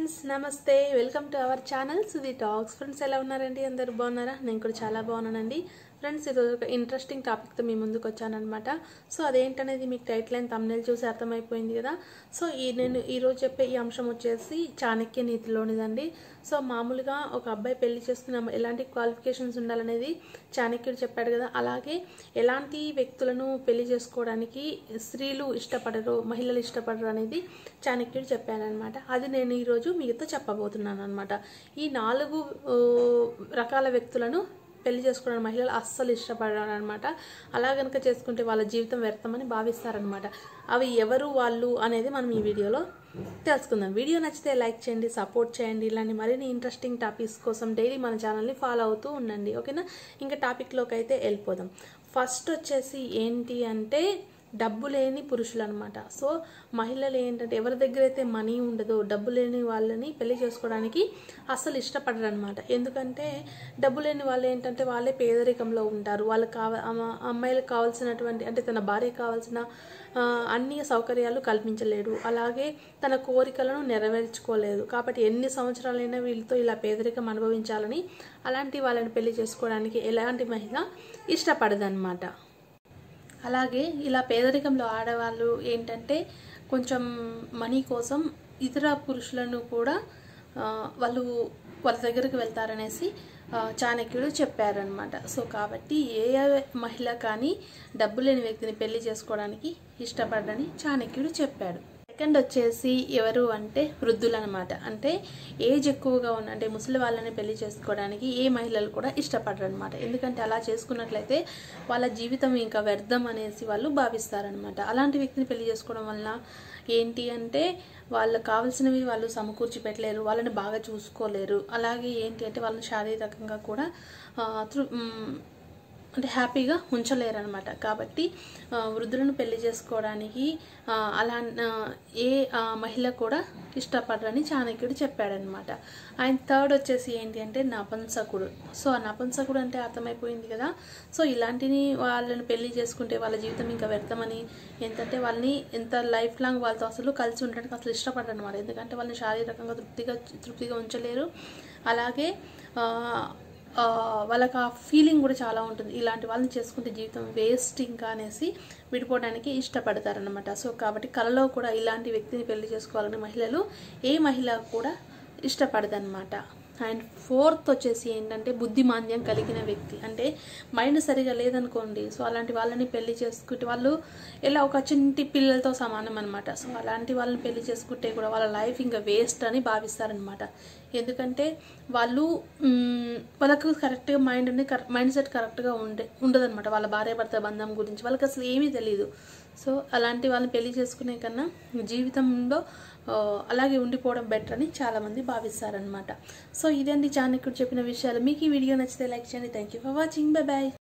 friends నమస్తే welcome to our channel Sudhi talks friends ఎలా ఉన్నారండి అందరు బాగున్నారా నేను కూడా చాలా బాగున్నానండి ఫ్రెండ్స్ ఈరోజు ఒక ఇంట్రెస్టింగ్ టాపిక్తో మీ ముందుకు వచ్చానమాట సో అదేంటనేది మీకు టైటిల్ అండ్ తమ్నెల్ చూసి అర్థమైపోయింది కదా సో ఈ నేను ఈరోజు చెప్పే ఈ అంశం వచ్చేసి చాణక్య నీతిలోనిదండి సో మామూలుగా ఒక అబ్బాయి పెళ్లి చేసుకున్న ఎలాంటి క్వాలిఫికేషన్స్ ఉండాలనేది చాణక్యుడు చెప్పాడు కదా అలాగే ఎలాంటి వ్యక్తులను పెళ్లి చేసుకోవడానికి స్త్రీలు ఇష్టపడరు మహిళలు ఇష్టపడరు అనేది చాణక్యుడు చెప్పాడనమాట అది నేను ఈరోజు మీతో చెప్పబోతున్నాను అనమాట ఈ నాలుగు ఆ, రకాల వ్యక్తులను పెళ్లి చేసుకోవడానికి మహిళలు అస్సలు ఇష్టపడరు అనమాట అలా కనుక చేసుకుంటే వాళ్ళ జీవితం వ్యర్థమని భావిస్తారనమాట అవి ఎవరు వాళ్ళు అనేది మనం ఈ వీడియోలో తెలుసుకుందాం వీడియో నచ్చితే లైక్ చేయండి సపోర్ట్ చేయండి ఇలాంటి మరిన్ని ఇంట్రెస్టింగ్ టాపిక్స్ కోసం డైలీ మన ఛానల్ని ఫాలో అవుతూ ఉండండి ఓకేనా ఇంకా టాపిక్లోకి అయితే వెళ్ళిపోదాం ఫస్ట్ వచ్చేసి ఏంటి అంటే డబ్బు లేని పురుషులు అనమాట సో మహిళలు ఏంటంటే ఎవరి దగ్గర అయితే మనీ ఉండదో డబ్బు లేని వాళ్ళని పెళ్లి చేసుకోవడానికి అస్సలు ఇష్టపడరు అనమాట ఎందుకంటే డబ్బు లేని వాళ్ళు ఏంటంటే వాళ్ళే పేదరికంలో ఉంటారు వాళ్ళకి కావ అమ్మ- అమ్మాయిలకు కావాల్సినటువంటి అంటే తన భార్యకు కావాల్సిన ఆ, అన్ని సౌకర్యాలు కల్పించలేడు అలాగే తన కోరికలను నెరవేర్చుకోలేదు కాబట్టి ఎన్ని సంవత్సరాలైనా వీళ్ళతో ఇలా పేదరికం అనుభవించాలని అలాంటి వాళ్ళని పెళ్లి చేసుకోవడానికి ఎలాంటి మహిళ ఇష్టపడదన్నమాట అలాగే ఇలా పేదరికంలో ఆడవాళ్ళు ఏంటంటే కొంచెం మనీ కోసం ఇతర పురుషులను కూడా ఆ, వాళ్ళు వాళ్ళ దగ్గరికి వెళ్తారనేసి ఆ, చాణక్యుడు చెప్పారనమాట సో కాబట్టి ఏ మహిళ కానీ డబ్బు లేని వ్యక్తిని పెళ్లి చేసుకోవడానికి ఇష్టపడని చాణక్యుడు చెప్పాడు సెకండ్ వచ్చేసి ఎవరు అంటే వృద్ధులు అనమాట అంటే ఏజ్ ఎక్కువగా ఉన్న అంటే ముసలి వాళ్ళని పెళ్లి చేసుకోవడానికి ఏ మహిళలు కూడా ఇష్టపడరు అనమాట ఎందుకంటే అలా చేసుకున్నట్లయితే వాళ్ళ జీవితం ఇంకా వ్యర్థం అనేసి వాళ్ళు భావిస్తారనమాట అలాంటి వ్యక్తిని పెళ్లి చేసుకోవడం వలన ఏంటి అంటే వాళ్ళకి కావాల్సినవి వాళ్ళు సమకూర్చి పెట్టలేరు వాళ్ళని బాగా చూసుకోలేరు అలాగే ఏంటి అంటే వాళ్ళని శారీరకంగా కూడా ఆ, తృ- మ్, అంటే హ్యాపీగా ఉంచలేరు అనమాట కాబట్టి ఆ, వృద్ధులను పెళ్లి చేసుకోవడానికి ఆ, అలా ఆ, ఏ ఆ, మహిళ కూడా ఇష్టపడరని చాణక్యుడు చెప్పాడనమాట ఆయన థర్డ్ వచ్చేసి ఏంటి అంటే నపంసకుడు సో ఆ నపంసకుడు అంటే అర్థమైపోయింది కదా సో ఇలాంటిని వాళ్ళని పెళ్లి చేసుకుంటే వాళ్ళ జీవితం ఇంకా వ్యర్థమని ఏంటంటే వాళ్ళని ఎంత లైఫ్ లాంగ్ వాళ్ళతో అసలు కలిసి ఉండడానికి అసలు ఇష్టపడరు అనమాట ఎందుకంటే వాళ్ళని శారీరకంగా తృప్తిగా తృప్తిగా ఉంచలేరు అలాగే ఆ, ఆ, వాళ్ళకి ఆ ఫీలింగ్ కూడా చాలా ఉంటుంది ఇలాంటి వాళ్ళని చేసుకుంటే జీవితం వేస్ట్ ఇంకా అనేసి విడిపోవడానికి ఇష్టపడతారనమాట సో కాబట్టి కళలో కూడా ఇలాంటి వ్యక్తిని పెళ్లి చేసుకోవాలని మహిళలు ఏ మహిళ కూడా ఇష్టపడదన్నమాట అండ్ ఫోర్త్ వచ్చేసి ఏంటంటే బుద్ధిమాంద్యం కలిగిన వ్యక్తి అంటే మైండ్ సరిగా లేదనుకోండి సో అలాంటి వాళ్ళని పెళ్లి చేసుకుంటే వాళ్ళు ఎలా ఒక చింటి పిల్లలతో సమానం అనమాట సో అలాంటి వాళ్ళని పెళ్లి చేసుకుంటే కూడా వాళ్ళ లైఫ్ ఇంకా వేస్ట్ అని భావిస్తారనమాట ఎందుకంటే వాళ్ళు మ్, వాళ్ళకు కరెక్ట్గా మైండ్ అనేది మైండ్ సెట్ కరెక్ట్గా ఉండే ఉండదన్నమాట వాళ్ళ భార్యాభర్త బంధం గురించి వాళ్ళకి అసలు ఏమీ తెలియదు సో అలాంటి వాళ్ళని పెళ్లి చేసుకునే కన్నా జీవితంలో ఆ, అలాగే ఉండిపోవడం బెటర్ అని చాలామంది భావిస్తారనమాట సో ఇదండి చాణక్యుడు చెప్పిన విషయాలు మీకు ఈ వీడియో నచ్చితే లైక్ చేయండి thank you for watching bye bye